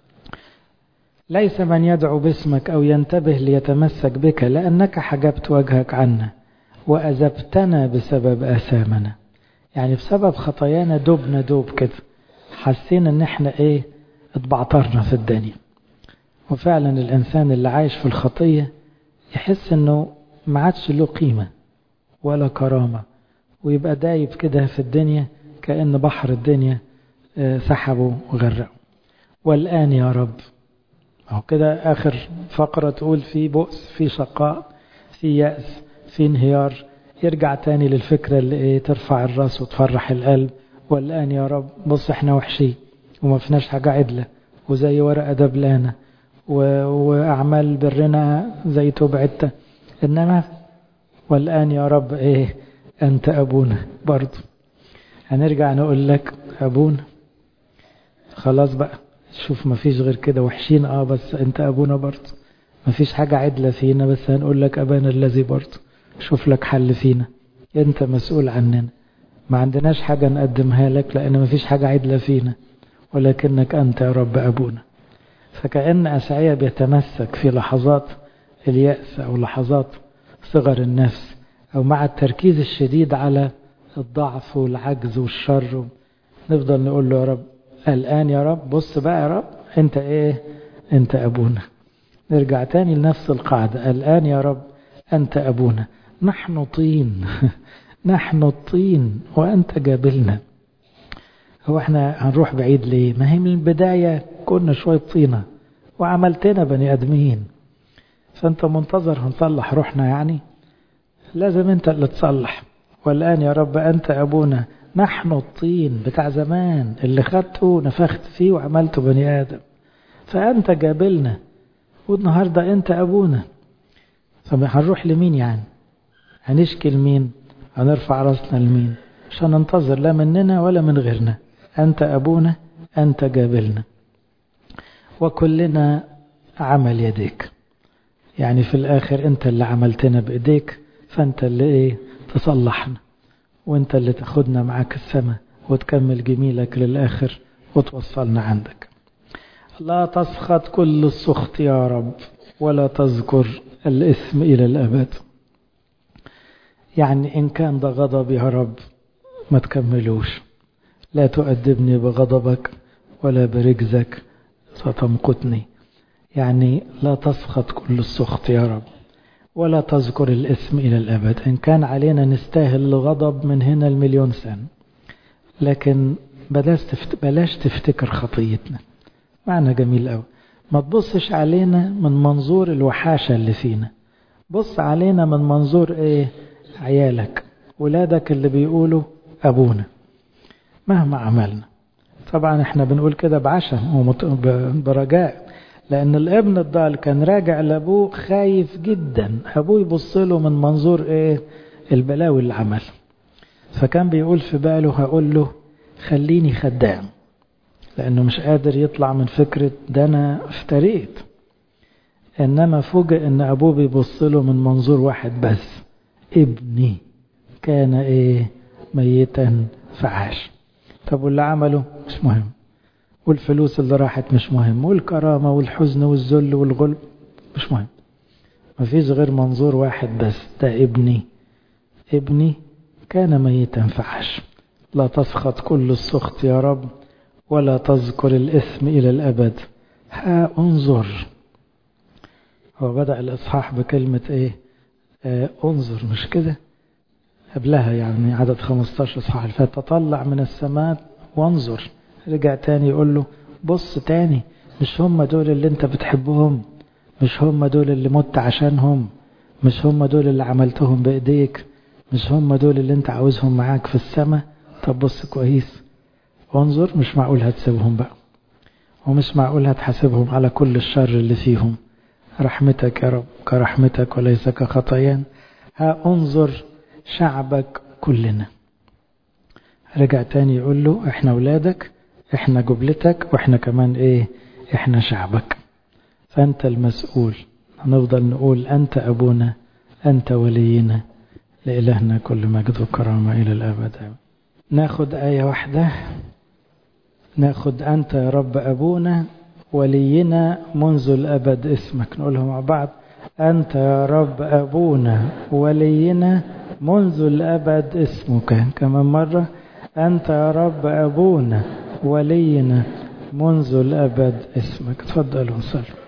ليس من يدعو باسمك أو ينتبه ليتمسك بك لأنك حجبت وجهك عنا وأذبتنا بسبب آثامنا يعني بسبب خطايانا دبنا دوب كده حاسين ان احنا ايه اتبعترنا في الدنيا وفعلا الانسان اللي عايش في الخطية يحس انه ما عادش له قيمة ولا كرامة ويبقى دايب كده في الدنيا كأن بحر الدنيا سحبه وغرقه والآن يا رب أو كده آخر فقرة تقول في بؤس في شقاء في يأس في انهيار يرجع تاني للفكرة اللي ايه ترفع الراس وتفرح القلب والآن يا رب بص احنا وحشين وما فيناش حاجة عدلة وزي ورقة دبلانة و... وأعمال برنا زي توبعتة إنما والآن يا رب ايه أنت أبونا برضو هنرجع نقول لك أبونا خلاص بقى شوف ما فيش غير كده وحشين اه بس أنت أبونا برضو ما فيش حاجة عدلة فينا بس هنقول لك أبانا الذي برضو شوف لك حل فينا انت مسؤول عننا ما عندناش حاجة نقدمها لك لأن ما فيش حاجة عدلة فينا ولكنك أنت يا رب أبونا فكأن أسعية بيتمسك في لحظات اليأس أو لحظات صغر النفس أو مع التركيز الشديد على الضعف والعجز والشر نفضل نقول له يا رب الآن يا رب بص بقى يا رب أنت إيه أنت أبونا نرجع تاني لنفس القاعدة الآن يا رب أنت أبونا نحن طين نحن الطين وأنت جابلنا هو احنا هنروح بعيد ليه ما هي من البداية كنا شوية طينة وعملتنا بني أدمين فأنت منتظر هنصلح روحنا يعني لازم أنت اللي تصلح والآن يا رب أنت أبونا نحن الطين بتاع زمان اللي خدته نفخت فيه وعملته بني آدم فأنت جابلنا والنهاردة أنت أبونا طب هنروح لمين يعني هنشكي لمين هنرفع راسنا لمين مش هننتظر لا مننا ولا من غيرنا أنت أبونا أنت جابلنا وكلنا عمل يديك يعني في الآخر أنت اللي عملتنا بإيديك فأنت اللي إيه تصلحنا وأنت اللي تاخدنا معاك السماء وتكمل جميلك للآخر وتوصلنا عندك لا تسخط كل السخط يا رب ولا تذكر الإثم إلى الأبد يعني إن كان ده غضب يا رب ما تكملوش لا تؤدبني بغضبك ولا برجزك ستمقتني يعني لا تسخط كل السخط يا رب ولا تذكر الإثم إلى الأبد إن كان علينا نستاهل الغضب من هنا المليون سنة لكن بلاش, تفت... بلاش تفتكر خطيتنا معنى جميل قوي ما تبصش علينا من منظور الوحاشة اللي فينا بص علينا من منظور ايه عيالك ولادك اللي بيقولوا أبونا مهما عملنا طبعا احنا بنقول كده بعشم برجاء لأن الابن الضال كان راجع لأبوه خايف جدا أبوه يبص له من منظور ايه البلاوي اللي عمل فكان بيقول في باله هقول له خليني خدام لأنه مش قادر يطلع من فكرة ده أنا افتريت إنما فوجئ إن أبوه بيبص له من منظور واحد بس ابني كان إيه ميتا فعاش طب واللي عمله مش مهم والفلوس اللي راحت مش مهم والكرامة والحزن والذل والغلب مش مهم مفيش غير منظور واحد بس ده ابني ابني كان ميتا فعاش لا تسخط كل السخط يا رب ولا تذكر الإثم إلى الأبد ها انظر هو بدأ الإصحاح بكلمة إيه آه انظر مش كده قبلها يعني عدد 15 إصحاح اللي فات تطلع من السماء وانظر رجع تاني يقول له بص تاني مش هم دول اللي انت بتحبهم مش هم دول اللي مت عشانهم مش هم دول اللي عملتهم بإيديك مش هم دول اللي انت عاوزهم معاك في السماء طب بص كويس وانظر مش معقول هتسيبهم بقى ومش معقول هتحاسبهم على كل الشر اللي فيهم رحمتك يا رب كرحمتك وليس كخطايان ها انظر شعبك كلنا رجع تاني يقول له احنا ولادك احنا جبلتك واحنا كمان ايه احنا شعبك فانت المسؤول هنفضل نقول أنت أبونا أنت ولينا لإلهنا كل مجد وكرامة إلى الأبد ناخد آية واحدة ناخد أنت يا رب أبونا ولينا منذ الأبد اسمك نقولها مع بعض أنت يا رب أبونا ولينا منذ الأبد اسمك كمان مرة أنت يا رب أبونا ولينا منذ الأبد اسمك تفضلوا صلوا